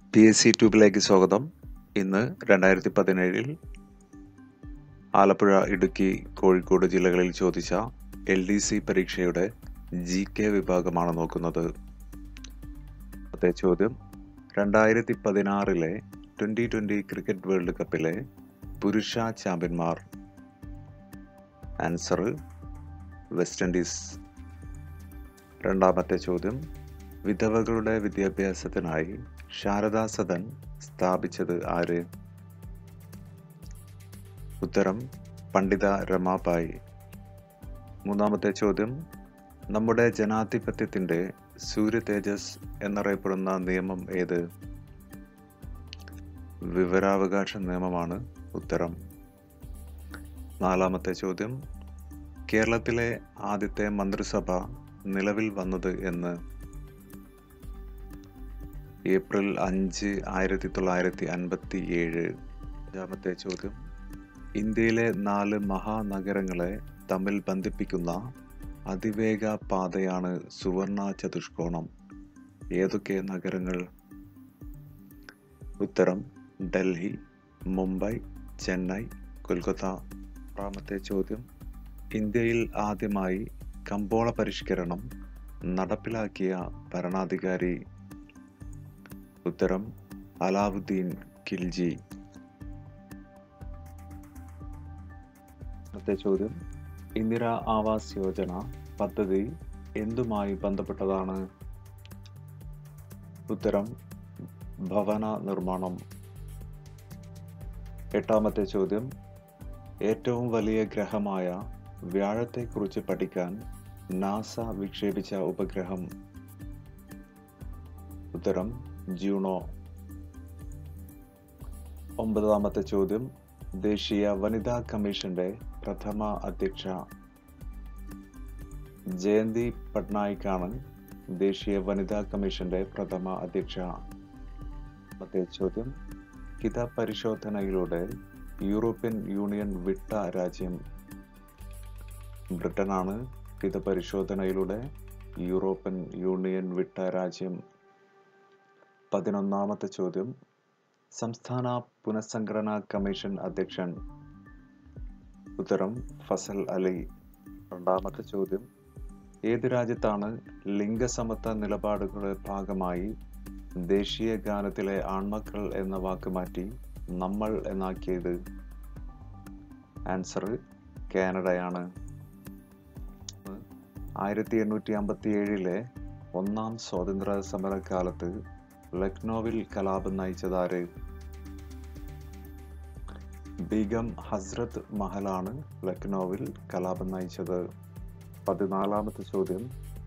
P S C ട്യൂബിലേക്ക് സ്വാഗതം ഇന്ന് രണ്ടായിരത്തി പതിനേഴിൽ ആലപ്പുഴ ഇടുക്കി കോഴിക്കോട് ജില്ലകളിൽ ചോദിച്ച എൽ ഡി സി പരീക്ഷയുടെ ജി കെ വിഭാഗമാണ് നോക്കുന്നത് അടുത്ത ചോദ്യം രണ്ടായിരത്തി പതിനാറിലെ ട്വൻ്റി ട്വൻ്റി ക്രിക്കറ്റ് വേൾഡ് കപ്പിലെ പുരുഷ ചാമ്പ്യന്മാർ ആൻസർ വെസ്റ്റ് ഇൻഡീസ് രണ്ടാമത്തെ ചോദ്യം വിധവകളുടെ വിദ്യാഭ്യാസത്തിനായി ശാരദാ സദൻ സ്ഥാപിച്ചത് ആര് ഉത്തരം പണ്ഡിത രമാബായി മൂന്നാമത്തെ ചോദ്യം നമ്മുടെ ജനാധിപത്യത്തിന്റെ സൂര്യ തേജസ് എന്നറിയപ്പെടുന്ന നിയമം ഏത് വിവരാവകാശ നിയമമാണ് ഉത്തരം നാലാമത്തെ ചോദ്യം കേരളത്തിലെ ആദ്യത്തെ മന്ത്രിസഭ നിലവിൽ വന്നത് എന്ന് ഏപ്രിൽ അഞ്ച് ആയിരത്തി തൊള്ളായിരത്തി അൻപത്തി ഏഴ് അഞ്ചാമത്തെ ചോദ്യം ഇന്ത്യയിലെ നാല് മഹാനഗരങ്ങളെ തമ്മിൽ ബന്ധിപ്പിക്കുന്ന അതിവേഗ പാതയാണ് സുവർണ ചതുഷ്കോണം ഏതൊക്കെ നഗരങ്ങൾ ഉത്തരം ഡൽഹി മുംബൈ ചെന്നൈ കൊൽക്കത്ത ആറാമത്തെ ചോദ്യം ഇന്ത്യയിൽ ആദ്യമായി കമ്പോള പരിഷ്കരണം നടപ്പിലാക്കിയ ഭരണാധികാരി ഉത്തരം അലാവുദ്ദീൻ ഖിൽജി അടുത്ത ചോദ്യം ഇന്ദിര ആവാസ് യോജന പദ്ധതി എന്തുമായി ബന്ധപ്പെട്ടതാണ് ഉത്തരം ഭവന നിർമ്മാണം എട്ടാമത്തെ ചോദ്യം ഏറ്റവും വലിയ ഗ്രഹമായ വ്യാഴത്തെക്കുറിച്ച് പഠിക്കാൻ നാസ വിക്ഷേപിച്ച ഉപഗ്രഹം ഉത്തരം ജൂണോ ഒമ്പതാമത്തെ ചോദ്യം ദേശീയ വനിതാ കമ്മീഷന്റെ പ്രഥമ അധ്യക്ഷ ജയന്തി പട്നായിക്കാണ് ദേശീയ വനിതാ കമ്മീഷന്റെ പ്രഥമ അധ്യക്ഷ മറ്റേ ചോദ്യം ഹിത പരിശോധനയിലൂടെ യൂറോപ്യൻ യൂണിയൻ വിട്ട രാജ്യം ബ്രിട്ടനാണ് ഹിത പരിശോധനയിലൂടെ യൂറോപ്യൻ യൂണിയൻ വിട്ട രാജ്യം പതിനൊന്നാമത്തെ ചോദ്യം സംസ്ഥാന പുനഃസംഘടനാ കമ്മീഷൻ അധ്യക്ഷൻ ഉത്തരം ഫസൽ അലി രണ്ടാമത്തെ ചോദ്യം ഏത് രാജ്യത്താണ് ലിംഗസമത്വ നിലപാടുകളുടെ ഭാഗമായി ദേശീയ ഗാനത്തിലെ ആൺമക്കൾ എന്ന വാക്ക് മാറ്റി നമ്മൾ എന്നാക്കിയത് ആൻസർ കാനഡയാണ് ആയിരത്തി എണ്ണൂറ്റി അമ്പത്തി ഏഴിലെ ഒന്നാം സ്വാതന്ത്ര്യ സമരകാലത്ത് ലക്നോവിൽ കലാപം നയിച്ചതാര് ബീഗം ഹസ്രത്ത് മഹലാണ് ലക്നോവിൽ കലാപം നയിച്ചത് പതിനാലാമത്തെ ചോദ്യം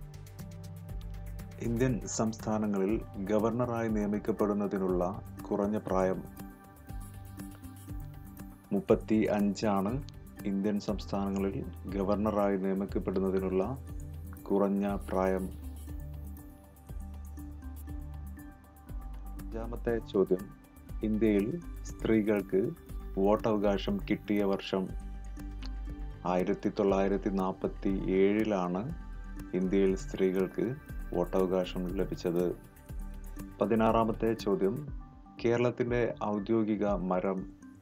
ഇന്ത്യൻ സംസ്ഥാനങ്ങളിൽ ഗവർണറായി നിയമിക്കപ്പെടുന്നതിനുള്ള കുറഞ്ഞ പ്രായം മുപ്പത്തി അഞ്ചാണ് ഇന്ത്യൻ സംസ്ഥാനങ്ങളിൽ ഗവർണറായി നിയമിക്കപ്പെടുന്നതിനുള്ള കുറഞ്ഞ പ്രായം അഞ്ചാമത്തെ ചോദ്യം ഇന്ത്യയിൽ സ്ത്രീകൾക്ക് വോട്ടവകാശം കിട്ടിയ വർഷം ആയിരത്തി തൊള്ളായിരത്തി നാൽപ്പത്തി ഏഴിലാണ് ഇന്ത്യയിൽ സ്ത്രീകൾക്ക് വോട്ടവകാശം ലഭിച്ചത് പതിനാറാമത്തെ ചോദ്യം കേരളത്തിന്റെ ഔദ്യോഗിക മരം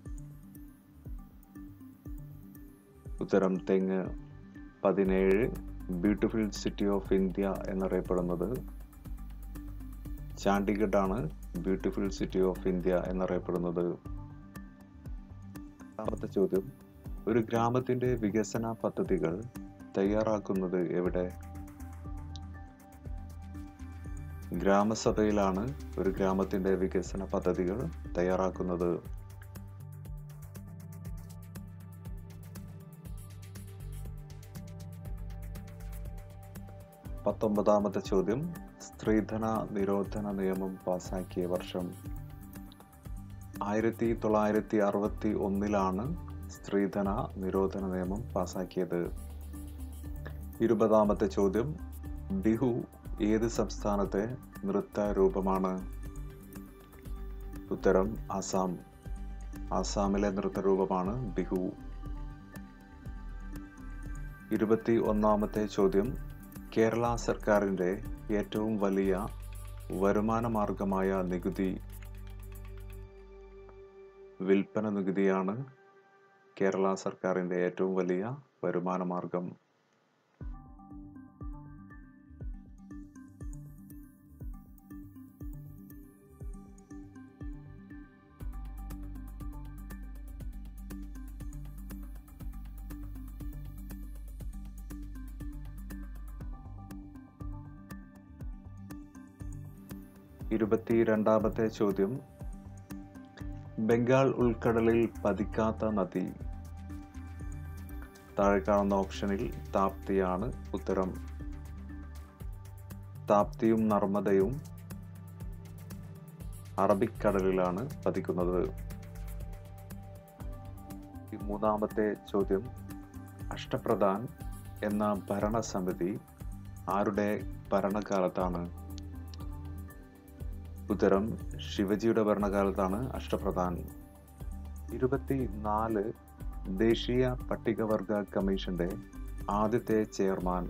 ഉത്തരം തെങ്ങ് പതിനേഴ് ബ്യൂട്ടിഫുൾ സിറ്റി ഓഫ് ഇന്ത്യ എന്നറിയപ്പെടുന്നത് ചാണ്ഡിഗഡ് ആണ് ബ്യൂട്ടിഫുൾ സിറ്റി ഓഫ് ഇന്ത്യ എന്നറിയപ്പെടുന്നത് രണ്ടാമത്തെ ചോദ്യം ഒരു ഗ്രാമത്തിന്റെ വികസന പദ്ധതികൾ തയ്യാറാക്കുന്നത് എവിടെ ഗ്രാമസഭയിലാണ് ഒരു ഗ്രാമത്തിന്റെ വികസന പദ്ധതികൾ തയ്യാറാക്കുന്നത് പത്തൊമ്പതാമത്തെ ചോദ്യം സ്ത്രീധന നിരോധന നിയമം പാസാക്കിയ വർഷം ആയിരത്തി തൊള്ളായിരത്തി അറുപത്തി ഒന്നിലാണ് സ്ത്രീധന നിരോധന നിയമം പാസാക്കിയത് ഇരുപതാമത്തെ ചോദ്യം ബിഹു ഏത് സംസ്ഥാനത്തെ നൃത്ത രൂപമാണ് ഉത്തരം ആസാം ആസാമിലെ നൃത്തരൂപമാണ് ബിഹു ഇരുപത്തി ഒന്നാമത്തെ ചോദ്യം കേരള സർക്കാരിൻ്റെ ഏറ്റവും വലിയ വരുമാന മാർഗമായ നികുതി വിൽപ്പന നികുതിയാണ് കേരള സർക്കാരിൻ്റെ ഏറ്റവും വലിയ വരുമാന മാർഗം ഇരുപത്തിരണ്ടാമത്തെ ചോദ്യം ബംഗാൾ ഉൾക്കടലിൽ പതിക്കാത്ത നദി താഴെ കാണുന്ന ഓപ്ഷനിൽ താപ്തിയാണ് ഉത്തരം താപ്തിയും നർമ്മദയും അറബിക്കടലിലാണ് പതിക്കുന്നത് ഈ മൂന്നാമത്തെ ചോദ്യം അഷ്ടപ്രധാൻ എന്ന ഭരണസമിതി ആരുടെ ഭരണകാലത്താണ് ഉത്തരം ശിവജിയുടെ ഭരണകാലത്താണ് അഷ്ടപ്രധാൻ ഇരുപത്തി നാല് ദേശീയ പട്ടികവർഗ കമ്മീഷന്റെ ആദ്യത്തെ ചെയർമാൻ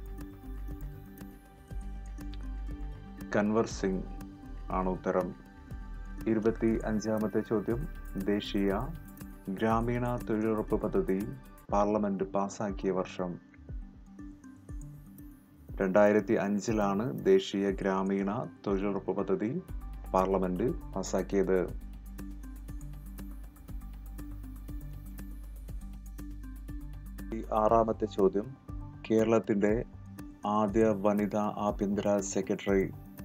കൻവർ സിംഗ് ആണ് ഉത്തരം ഇരുപത്തി അഞ്ചാമത്തെ ചോദ്യം ദേശീയ ഗ്രാമീണ തൊഴിലുറപ്പ് പദ്ധതി പാർലമെന്റ് പാസാക്കിയ വർഷം രണ്ടായിരത്തി അഞ്ചിലാണ് ദേശീയ ഗ്രാമീണ തൊഴിലുറപ്പ് പദ്ധതി പാർലമെന്റ് പാസാക്കിയത് ഈ ആറാമത്തെ ചോദ്യം കേരളത്തിന്റെ ആദ്യ വനിതാ ആഭ്യന്തര സെക്രട്ടറി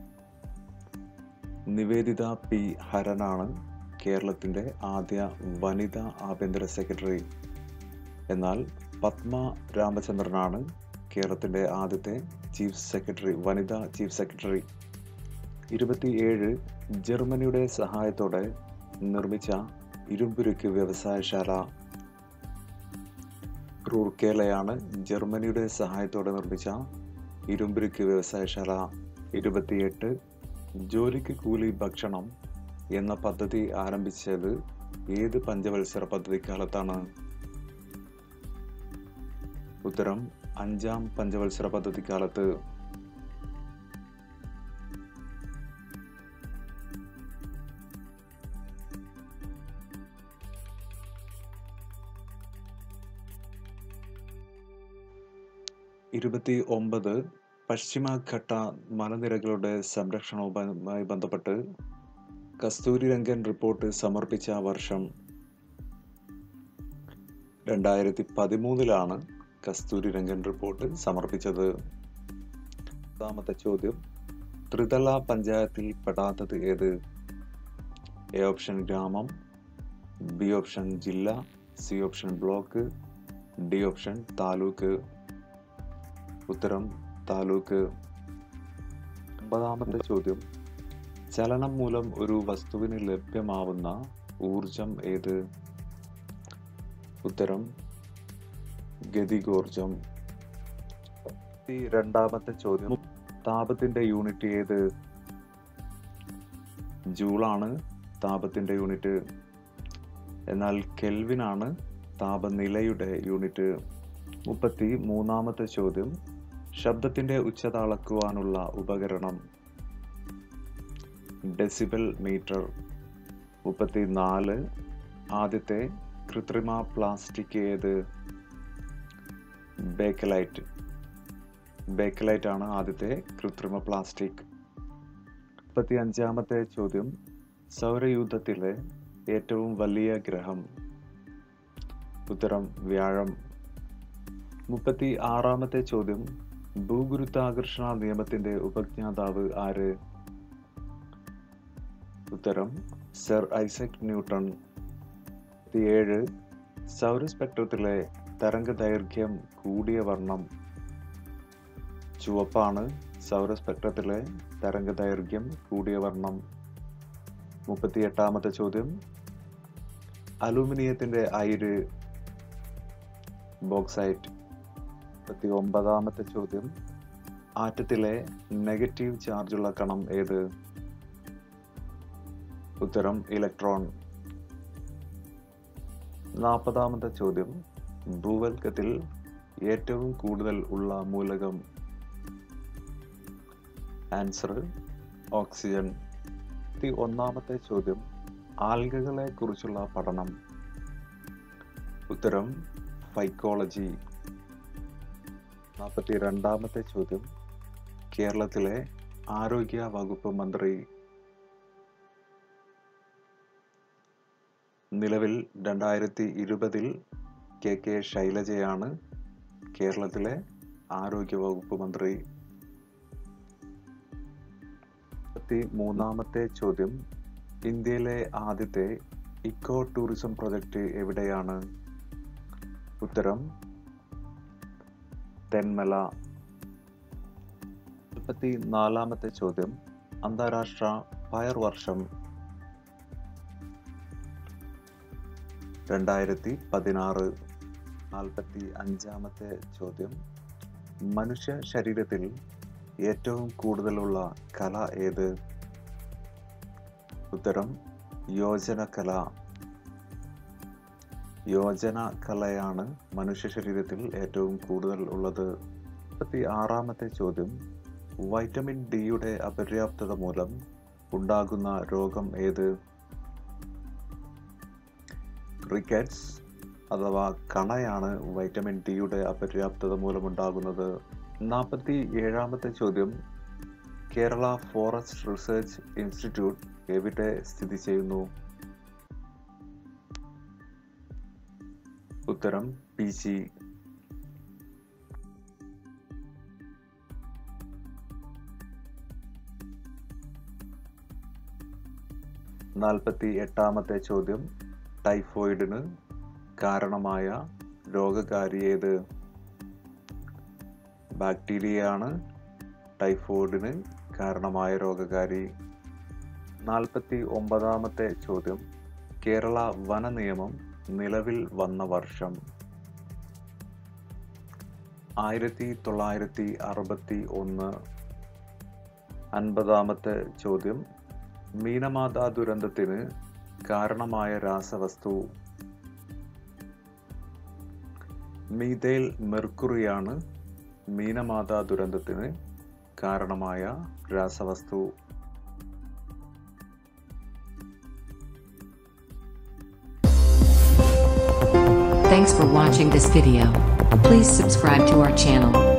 നിവേദിത പി ഹരനാണ് കേരളത്തിന്റെ ആദ്യ വനിതാ ആഭ്യന്തര സെക്രട്ടറി എന്നാൽ പത്മ രാമചന്ദ്രനാണ് കേരളത്തിന്റെ ആദ്യത്തെ ചീഫ് സെക്രട്ടറി വനിതാ ചീഫ് സെക്രട്ടറി ഇരുപത്തിയേഴ് ജർമ്മനിയുടെ സഹായത്തോടെ നിർമ്മിച്ച ഇരുമ്പുരുക്ക് വ്യവസായശാല റൂർക്കേലയാണ് ജർമ്മനിയുടെ സഹായത്തോടെ നിർമ്മിച്ച ഇരുമ്പുരുക്ക് വ്യവസായശാല ഇരുപത്തിയെട്ട് ജോലിക്ക് കൂലി ഭക്ഷണം എന്ന പദ്ധതി ആരംഭിച്ചത് ഏത് പഞ്ചവത്സര പദ്ധതി കാലത്താണ് ഉത്തരം അഞ്ചാം പഞ്ചവത്സര പദ്ധതി കാലത്ത് ഇരുപത്തി ഒമ്പത് പശ്ചിമഘട്ട മലനിരകളുടെ സംരക്ഷണവുമായി ബന്ധപ്പെട്ട് കസ്തൂരി രംഗൻ റിപ്പോർട്ട് സമർപ്പിച്ച വർഷം രണ്ടായിരത്തി പതിമൂന്നിലാണ് കസ്തൂരി രംഗൻ റിപ്പോർട്ട് സമർപ്പിച്ചത് രണ്ടാമത്തെ ചോദ്യം ത്രിതല പഞ്ചായത്തിൽ പെടാത്തത് ഏത് എ ഓപ്ഷൻ ഗ്രാമം ബി ഓപ്ഷൻ ജില്ല C option block D option taluk ഉത്തരം താലൂക്ക് ഒമ്പതാമത്തെ ചോദ്യം ചലനം മൂലം ഒരു വസ്തുവിന് ലഭ്യമാവുന്ന ഊർജം ഏത് ഉത്തരം ഗതികോർജം ഈ രണ്ടാമത്തെ ചോദ്യം താപത്തിന്റെ യൂണിറ്റ് ഏത് ജൂളാണ് താപത്തിന്റെ യൂണിറ്റ് എന്നാൽ കെൽവിനാണ് താപനിലയുടെ യൂണിറ്റ് മുപ്പത്തി മൂന്നാമത്തെ ചോദ്യം ശബ്ദത്തിന്റെ ഉച്ചത അളക്കുവാനുള്ള ഉപകരണം ഡെസിബൽ മീറ്റർ മുപ്പത്തിനാല് ആദ്യത്തെ കൃത്രിമ പ്ലാസ്റ്റിക് ഏത് ബേക്കലൈറ്റ് ബേക്കലൈറ്റ് ആണ് ആദ്യത്തെ കൃത്രിമ പ്ലാസ്റ്റിക് മുപ്പത്തി അഞ്ചാമത്തെ ചോദ്യം സൗരയൂഥത്തിലെ ഏറ്റവും വലിയ ഗ്രഹം ഉത്തരം വ്യാഴം മുപ്പത്തി ആറാമത്തെ ചോദ്യം ഭൂഗുരുത്വാകർഷണ നിയമത്തിന്റെ ഉപജ്ഞാതാവ് ആര് ഉത്തരം സർ ഐസക് ന്യൂട്ടൺ ഏഴ് സൗരസ്പെക്ട്രത്തിലെ തരംഗ ദൈർഘ്യം കൂടിയ വർണ്ണം ചുവപ്പാണ് സൗരസ്പെക്ട്രത്തിലെ തരംഗ ദൈർഘ്യം കൂടിയ വർണ്ണം മുപ്പത്തി എട്ടാമത്തെ ചോദ്യം അലൂമിനിയത്തിന്റെ അയിര് ബോക്സൈറ്റ് മുപ്പത്തി ഒമ്പതാമത്തെ ചോദ്യം ആറ്റത്തിലെ നെഗറ്റീവ് ചാർജുള്ള കണം ഏത് ഉത്തരം ഇലക്ട്രോൺ നാൽപ്പതാമത്തെ ചോദ്യം ഭൂവൽക്കത്തിൽ ഏറ്റവും കൂടുതൽ ഉള്ള മൂലകം ആൻസർ ഓക്സിജൻ ഒന്നാമത്തെ ചോദ്യം ആൽഗകളെ കുറിച്ചുള്ള പഠനം ഉത്തരം ഫൈക്കോളജി നാൽപ്പത്തി രണ്ടാമത്തെ ചോദ്യം കേരളത്തിലെ ആരോഗ്യ വകുപ്പ് മന്ത്രി നിലവിൽ രണ്ടായിരത്തി ഇരുപതിൽ കെ കെ ശൈലജയാണ് കേരളത്തിലെ ആരോഗ്യ വകുപ്പ് മന്ത്രി മുപ്പത്തി മൂന്നാമത്തെ ചോദ്യം ഇന്ത്യയിലെ ആദ്യത്തെ ഇക്കോ ടൂറിസം പ്രൊജക്റ്റ് എവിടെയാണ് ഉത്തരം തെന്മല മുപ്പത്തി നാലാമത്തെ ചോദ്യം അന്താരാഷ്ട്ര ഫയർ വർഷം രണ്ടായിരത്തി പതിനാറ് നാൽപ്പത്തി അഞ്ചാമത്തെ ചോദ്യം മനുഷ്യ ശരീരത്തിൽ ഏറ്റവും കൂടുതലുള്ള കല ഏത് ഉത്തരം യോജന കല യോജന കലയാണ് മനുഷ്യ ശരീരത്തിൽ ഏറ്റവും കൂടുതൽ ഉള്ളത് മുപ്പത്തി ആറാമത്തെ ചോദ്യം വൈറ്റമിൻ ഡിയുടെ അപര്യാപ്തത മൂലം ഉണ്ടാകുന്ന രോഗം ഏത് റിക്കറ്റ്സ് അഥവാ കണയാണ് വൈറ്റമിൻ ഡിയുടെ അപര്യാപ്തത മൂലമുണ്ടാകുന്നത് നാൽപ്പത്തി ഏഴാമത്തെ ചോദ്യം കേരള ഫോറസ്റ്റ് റിസർച്ച് ഇൻസ്റ്റിറ്റ്യൂട്ട് എവിടെ സ്ഥിതി ചെയ്യുന്നു ഉത്തരം പി ജി നാൽപ്പത്തി എട്ടാമത്തെ ചോദ്യം ടൈഫോയിഡിന് കാരണമായ രോഗകാരി ഏത് ബാക്ടീരിയയാണ് ടൈഫോയിഡിന് കാരണമായ രോഗകാരി നാൽപ്പത്തി ഒമ്പതാമത്തെ ചോദ്യം കേരള വന നിയമം നിലവിൽ വന്ന വർഷം ആയിരത്തി തൊള്ളായിരത്തി അറുപത്തി ഒന്ന് അൻപതാമത്തെ ചോദ്യം മീനമാത ദുരന്തത്തിന് കാരണമായ രാസവസ്തു മീതേൽ മെർക്കുറിയാണ് മീനമാത ദുരന്തത്തിന് കാരണമായ രാസവസ്തു Thanks for watching this video. Please subscribe to our channel.